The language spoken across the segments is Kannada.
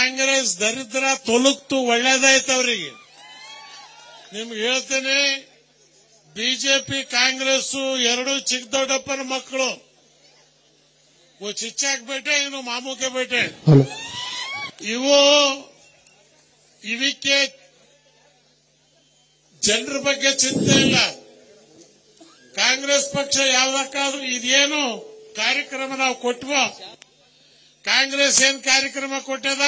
ಕಾಂಗ್ರೆಸ್ ದರಿದ್ರ ತೊಲಗ್ತು ಒಳ್ಳೇದಾಯ್ತು ಅವರಿಗೆ ನಿಮ್ಗೆ ಹೇಳ್ತೇನೆ ಬಿಜೆಪಿ ಕಾಂಗ್ರೆಸ್ ಎರಡು ಚಿಕ್ಕ ದೊಡ್ಡಪ್ಪನ ಮಕ್ಕಳು ಓ ಚಿಚ್ಚಾಕ್ ಬೇಟೆ ಇನ್ನು ಮಾಮೂಕೆ ಬೇಟೆ ಹಲೋ ಇವು ಇವಕ್ಕೆ ಜನರ ಬಗ್ಗೆ ಚಿಂತೆ ಇಲ್ಲ ಕಾಂಗ್ರೆಸ್ ಪಕ್ಷ ಯಾವ್ದಕ್ಕಾದ್ರೂ ಇದೇನು ಕಾರ್ಯಕ್ರಮ ನಾವು ಕೊಟ್ವೋ ಕಾಂಗ್ರೆಸ್ ಏನ್ ಕಾರ್ಯಕ್ರಮ ಕೊಟ್ಟದ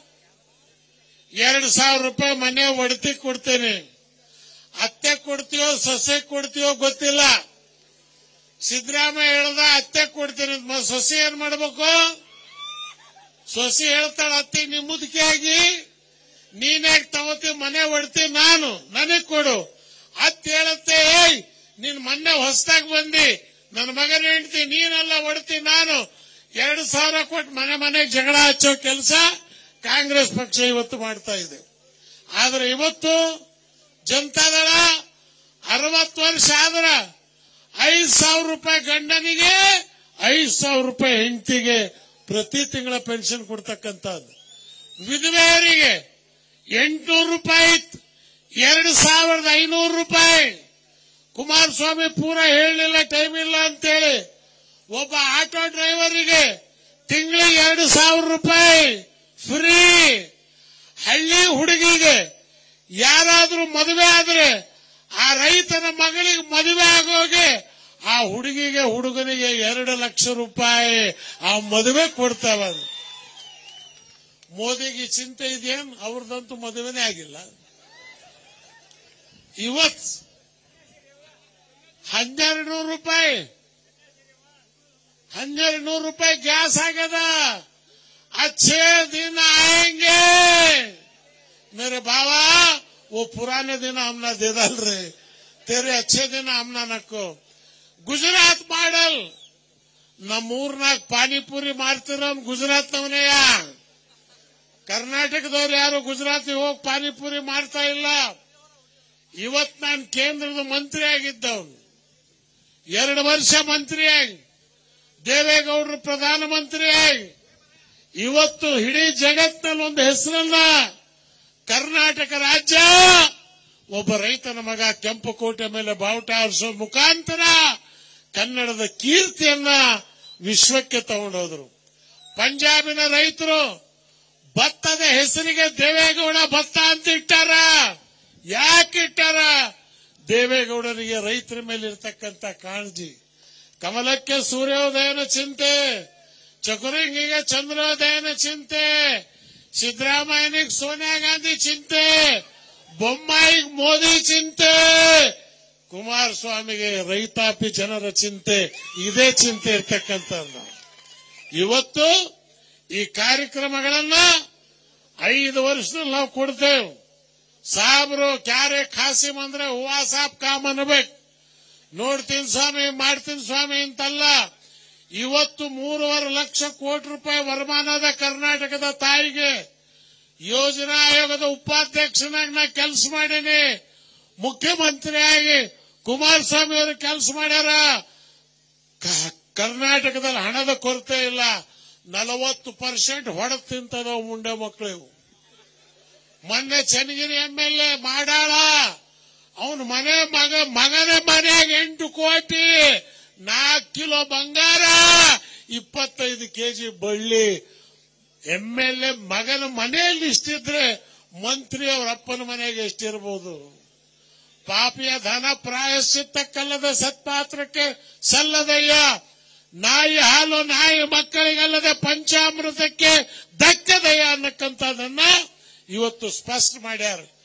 ಎರಡು ಸಾವಿರ ರೂಪಾಯಿ ಮನೆ ಒಡತಿ ಕೊಡ್ತೇನೆ ಅತ್ತೆ ಕೊಡ್ತೀವೋ ಸೊಸೆ ಕೊಡ್ತೀವೋ ಗೊತ್ತಿಲ್ಲ ಸಿದ್ದರಾಮಯ್ಯ ಹೇಳ್ದ ಅತ್ತೆ ಕೊಡ್ತೀನಿ ಅಂತ. ಮ- ಸೊಸೆ ಏನ್ ಮಾಡ್ಬೇಕು ಸೊಸೆ ಹೇಳ್ತಾಳ ಅತ್ತೆ ನಿಮ್ ಮುದುಕಿಯಾಗಿ ನೀನ್ಯಾಕೆ ತಗೋತಿ ಮನೆ ಹೊಡ್ತಿ ನಾನು ನನಗ್ ಕೊಡು ಅತ್ತೆ ಹೇಳತ್ತೆ ಏಯ್ ನೀನ್ ಮೊನ್ನೆ ಹೊಸದಾಗಿ ಬಂದಿ ನನ್ನ ಮಗನ ಹೆಂಡ್ತಿ ನೀನೆಲ್ಲ ಹೊಡ್ತಿ ನಾನು ಎರಡು ಸಾವಿರ ಕೊಟ್ಟು ಮನೆ ಮನೆಗೆ ಜಗಳ ಹಚ್ಚೋ ಕೆಲಸ ಕಾಂಗ್ರೆಸ್ ಪಕ್ಷ ಇವತ್ತು ಮಾಡ್ತಾ ಇದೆ ಆದ್ರೆ ಇವತ್ತು ಜನತಾದಳ ಅರವತ್ತು ವರ್ಷ ಆದ್ರ ಐದು ಸಾವಿರ ರೂಪಾಯಿ ಗಂಡನಿಗೆ ಐದು ಸಾವಿರ ರೂಪಾಯಿ ಹೆಂಡತಿಗೆ ಪ್ರತಿ ತಿಂಗಳ ಪೆನ್ಷನ್ ಕೊಡ್ತಕ್ಕಂಥದ್ದು ವಿಧವೆಯರಿಗೆ ಎಂಟುನೂರು ರೂಪಾಯಿ ಇತ್ತು. ಎರಡು ಸಾವಿರದ ಐನೂರು ರೂಪಾಯಿ ಕುಮಾರಸ್ವಾಮಿ ಪೂರ ಹೇಳಲಿಲ್ಲ ಟೈಮ್ ಇಲ್ಲ ಅಂತೇಳಿ ಒಬ್ಬ ಆಟೋ ಡ್ರೈವರಿಗೆ ತಿಂಗಳಿಗೆ ಎರಡು ಸಾವಿರ ರೂಪಾಯಿ ಫ್ರೀ ಹಳ್ಳಿ ಹುಡುಗಿಗೆ ಯಾರಾದ್ರೂ ಮದುವೆ ಆದ್ರೆ ಆ ರೈತನ ಮಗಳಿಗೆ ಮದುವೆ ಆಗೋಗೆ ಆ ಹುಡುಗಿಗೆ ಹುಡುಗನಿಗೆ ಎರಡು ಲಕ್ಷ ರೂಪಾಯಿ ಆ ಮದುವೆ ಕೊಡ್ತಾವ ಮೋದಿಗೆ ಚಿಂತೆ ಇದೆಯೇನ್ ಅವ್ರದಂತೂ ಮದುವೆನೇ ಆಗಿಲ್ಲ ಇವತ್ ಹನ್ನೆರಡು ನೂರು ರೂಪಾಯಿ ಹನ್ನೆರಡು ನೂರು ರೂಪಾಯಿ ಗ್ಯಾಸ್ ಆಗದ अच्छे दिन आएंगे मेरे बाबा वो पुराने दिन हमना दे डाल रहे तेरे अच्छे दिन हमना ನಕ್ಕು ಗುಜರಾತ್ ಮಾಡಲ್ ನಮ್ಮೂರ್ನಾಗ ಪಾನಿಪುರಿ ಮಾರ್ತಿರೋ ಗುಜರಾತ್ ನವನೆಯ ಕರ್ನಾಟಕದವ್ರು ಯಾರು ಗುಜರಾತ್ ಹೋಗಿ ಪಾನಿಪುರಿ ಮಾಡ್ತಾ ಇಲ್ಲ ಇವತ್ ನಾನು ಕೇಂದ್ರದ ಮಂತ್ರಿ ಆಗಿದ್ದವನು ಎರಡು ವರ್ಷ ಮಂತ್ರಿಯಾಗಿ ದೇವೇಗೌಡರು ಪ್ರಧಾನಮಂತ್ರಿಯಾಗಿ ಇವತ್ತು ಇಡೀ ಜಗತ್ತಿನಲ್ಲಿ ಒಂದು ಹೆಸರನ್ನ ಕರ್ನಾಟಕ ರಾಜ್ಯ ಒಬ್ಬ ರೈತನ ಮಗ ಕೆಂಪುಕೋಟೆ ಮೇಲೆ ಬಾವುಟ ಹಾರಿಸೋ ಮುಖಾಂತರ ಕನ್ನಡದ ಕೀರ್ತಿಯನ್ನ ವಿಶ್ವಕ್ಕೆ ತಗೊಂಡೋದ್ರು ಪಂಜಾಬಿನ ರೈತರು ಭತ್ತದ ಹೆಸರಿಗೆ ದೇವೇಗೌಡ ಭತ್ತ ಅಂತ ಇಟ್ಟಾರ ಯಾಕೆ ಇಟ್ಟಾರ ದೇವೇಗೌಡರಿಗೆ ರೈತರ ಮೇಲೆ ಇರ್ತಕ್ಕಂಥ ಕಾಳಜಿ ಕಮಲಕ್ಕೆ ಸೂರ್ಯೋದಯನ ಚಿಂತೆ ಚಕುರಂಗಿಗೆ ಚಂದ್ರೋದಯನ ಚಿಂತೆ ಸಿದ್ದರಾಮಯ್ಯನಿಗೆ ಸೋನಿಯಾ ಗಾಂಧಿ ಚಿಂತೆ ಬೊಮ್ಮಾಯಿಗೆ ಮೋದಿ ಚಿಂತೆ ಕುಮಾರಸ್ವಾಮಿಗೆ ರೈತಾಪಿ ಜನರ ಚಿಂತೆ ಇದೇ ಚಿಂತೆ ಇರ್ತಕ್ಕಂಥದ್ದು ಇವತ್ತು ಈ ಕಾರ್ಯಕ್ರಮಗಳನ್ನ ಐದು ವರ್ಷದಲ್ಲಿ ನಾವು ಕೊಡ್ತೇವೆ ಸಾಬ್ರು ಕ್ಯಾರೆ ಖಾಸಿಮ್ ಅಂದ್ರೆ ಹೂವಾ ಸಾಬ್ ಕಾಮ್ ಅನ್ಬೇಕು ನೋಡ್ತೀನಿ ಸ್ವಾಮಿ ಮಾಡ್ತೀನಿ ಸ್ವಾಮಿ ಅಂತಲ್ಲ ಇವತ್ತು ಮೂರುವರೆ ಲಕ್ಷ ಕೋಟಿ ರೂಪಾಯಿ ವರಮಾನದ ಕರ್ನಾಟಕದ ತಾಯಿಗೆ ಯೋಜನಾ ಆಯೋಗದ ಉಪಾಧ್ಯಕ್ಷನಾಗಿ ನಾ ಕೆಲಸ ಮಾಡೀನಿ ಮುಖ್ಯಮಂತ್ರಿಯಾಗಿ ಕುಮಾರಸ್ವಾಮಿ ಅವರು ಕೆಲಸ ಮಾಡ್ಯಾರ ಕ- ಕರ್ನಾಟಕದಲ್ಲಿ ಹಣದ ಕೊರತೆ ಇಲ್ಲ ನಲವತ್ತು ಪರ್ಸೆಂಟ್ ಹೊಡೆದು ತಿಂತದವು ಮುಂಡೆ ಮಕ್ಕಳು ಇವು ಮೊನ್ನೆ Channagiri M L A Madal ಅವನ ಮನೆ ಮಗ ಮಗನ ಮನೆಯಾಗ ಎಂಟು ಕೋಟಿ ನಾಲ್ಕು ಕಿಲೋ ಬಂಗಾರ ಇಪ್ಪತ್ತೈದು ಕೆಜಿ ಬಳ್ಳಿ ಎಂ ಎಲ್ ಎ ಮಗನ ಮನೆಯಲ್ಲಿ ಇಷ್ಟಿದ್ರೆ ಮಂತ್ರಿ ಅವ್ರ ಅಪ್ಪನ ಮನೆಗೆ ಎಷ್ಟಿರ್ಬೋದು ಪಾಪಿಯ ಧನ ಪ್ರಾಯಶ್ಚಿತ್ತಕ್ಕಲ್ಲದ ಸತ್ಪಾತ್ರಕ್ಕೆ ಸಲ್ಲದಯ್ಯ ನಾಯಿ ಹಾಲು ನಾಯಿ ಮಕ್ಕಳಿಗಲ್ಲದೆ ಪಂಚಾಮೃತಕ್ಕೆ ದಕ್ಕದಯ್ಯ ಅನ್ನಕ್ಕಂಥದನ್ನ ಇವತ್ತು ಸ್ಪಷ್ಟ ಮಾಡ್ಯಾರ